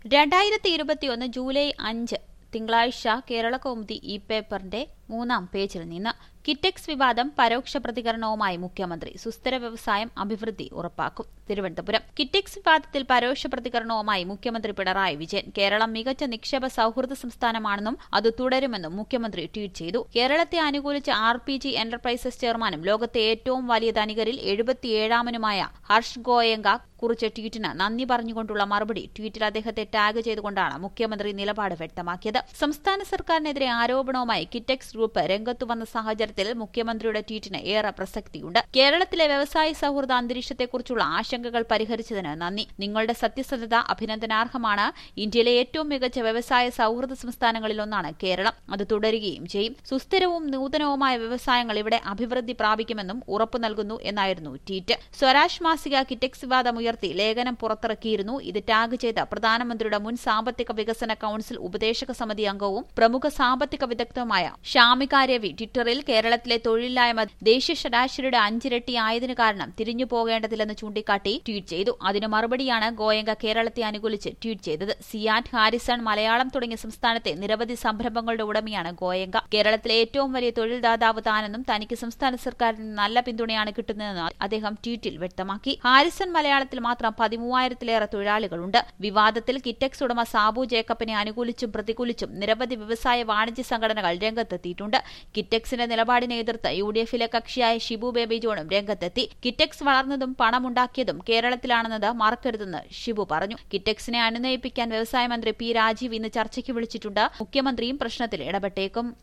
രണ്ടായിരത്തി ഇരുപത്തിയൊന്ന് ജൂലൈ അഞ്ച് തിങ്കളാഴ്ച കേരള കൗമുദി ഈ പേപ്പറിന്റെ മൂന്നാം പേജിൽ നിന്ന് കിറ്റെക്സ് വിവാദം പരോക്ഷ പ്രതികരണവുമായി മുഖ്യമന്ത്രി സുസ്ഥിര വ്യവസായം അഭിവൃദ്ധി ഉറപ്പാക്കും തിരുവനന്തപുരം കിറ്റെക്സ് വിവാദത്തിൽ പരോക്ഷ പ്രതികരണവുമായി മുഖ്യമന്ത്രി പിണറായി വിജയൻ കേരളം മികച്ച നിക്ഷേപ സൌഹൃദ സംസ്ഥാനമാണെന്നും അത് തുടരുമെന്നും മുഖ്യമന്ത്രി ട്വീറ്റ് ചെയ്തു കേരളത്തെ അനുകൂലിച്ച ആർ പി ജി എന്റർപ്രൈസസ് ചെയർമാനും ലോകത്തെ ഏറ്റവും വലിയ ധനികരിൽ എഴുപത്തിയേഴാമനുമായ ഹർഷ് ഗോയങ്ക കുറിച്ച ട്വീറ്റിന് നന്ദി പറഞ്ഞുകൊണ്ടുള്ള മറുപടി ട്വീറ്റിൽ അദ്ദേഹത്തെ ടാഗ് ചെയ്തുകൊണ്ടാണ് മുഖ്യമന്ത്രി നിലപാട് വ്യക്തമാക്കിയത് സംസ്ഥാന സർക്കാരിനെതിരെ ആരോപണവുമായി കിറ്റെക്സ് ഗ്രൂപ്പ് രംഗത്തു വന്ന സാഹചര്യത്തിൽ മുഖ്യമന്ത്രിയുടെ ട്വീറ്റിന് ഏറെ പ്രസക്തിയുണ്ട് കേരളത്തിലെ വ്യവസായ സൌഹൃദ അന്തരീക്ഷത്തെക്കുറിച്ചുള്ള ആശങ്കകൾ പരിഹരിച്ചതിന് നന്ദി നിങ്ങളുടെ സത്യസന്ധത അഭിനന്ദനാർഹമാണ് ഇന്ത്യയിലെ ഏറ്റവും മികച്ച വ്യവസായ സൌഹൃദ സംസ്ഥാനങ്ങളിലൊന്നാണ് കേരളം അത് തുടരുകയും ചെയ്യും സുസ്ഥിരവും നൂതനവുമായ വ്യവസായങ്ങൾ ഇവിടെ അഭിവൃദ്ധി പ്രാപിക്കുമെന്നും ഉറപ്പു നൽകുന്നു എന്നായിരുന്നു ട്വീറ്റ് സ്വരാജ് മാസിക കിറ്റെക്സ് വിവാദം ഉയർത്തി ലേഖനം പുറത്തിറക്കിയിരുന്നു ഇത് ടാഗ് ചെയ്ത പ്രധാനമന്ത്രിയുടെ മുൻ സാമ്പത്തിക വികസന കൌൺസിൽ ഉപദേശക സമിതി അംഗവും പ്രമുഖ സാമ്പത്തിക വിദഗ്ധവുമായ ഷാമിക രവി ട്വിറ്ററിൽ കേരളത്തിലെ തൊഴിലില്ലായ്മ ദേശീയ ശരാശരിയുടെ അഞ്ചിരട്ടി ആയതിനു കാരണം തിരിഞ്ഞു പോകേണ്ടതില്ലെന്ന് ചൂണ്ടിക്കാട്ടി ട്വീറ്റ് ചെയ്തു അതിനു മറുപടിയാണ് ഗോയങ്ക കേരളത്തെ അനുകൂലിച്ച് ട്വീറ്റ് ചെയ്തത് സിയാറ്റ് ഹാരിസൺ മലയാളം തുടങ്ങിയ സംസ്ഥാനത്തെ നിരവധി സംരംഭങ്ങളുടെ ഉടമയാണ് ഗോയങ്ക കേരളത്തിലെ ഏറ്റവും വലിയ തൊഴിൽദാതാവ് താനെന്നും തനിക്ക് സംസ്ഥാന സർക്കാരിൽ നിന്ന് നല്ല പിന്തുണയാണ് കിട്ടുന്നതെന്ന് അദ്ദേഹം ട്വീറ്റിൽ വ്യക്തമാക്കി ഹാരിസൺ മലയാളത്തിൽ മാത്രം പതിമൂവായിരത്തിലേറെ തൊഴിലാളികളുണ്ട് വിവാദത്തിൽ കിറ്റെക്സ് ഉടമ സാബു ജേക്കബിനെ അനുകൂലിച്ചും പ്രതികൂലിച്ചും നിരവധി വ്യവസായ വാണിജ്യ സംഘടനകൾ രംഗത്തെത്തിയിട്ടുണ്ട് കിറ്റെക്സിന്റെ നിലപാടിനെ എതിർത്ത് യു ഡി എഫിലെ കക്ഷിയായ ഷിബു ബേബി ജോണും രംഗത്തെത്തി കിറ്റെക്സ് വളർന്നതും പണമുണ്ടാക്കിയതും കേരളത്തിലാണെന്നത് മറക്കരുതെന്ന് ഷിബു പറഞ്ഞു കിറ്റെക്സിനെ അനുനയിപ്പിക്കാൻ വ്യവസായ മന്ത്രി പി രാജീവ് ഇന്ന് ചർച്ചയ്ക്ക് വിളിച്ചിട്ടുണ്ട് മുഖ്യമന്ത്രിയും പ്രശ്നത്തിൽ ഇടപെട്ടേക്കും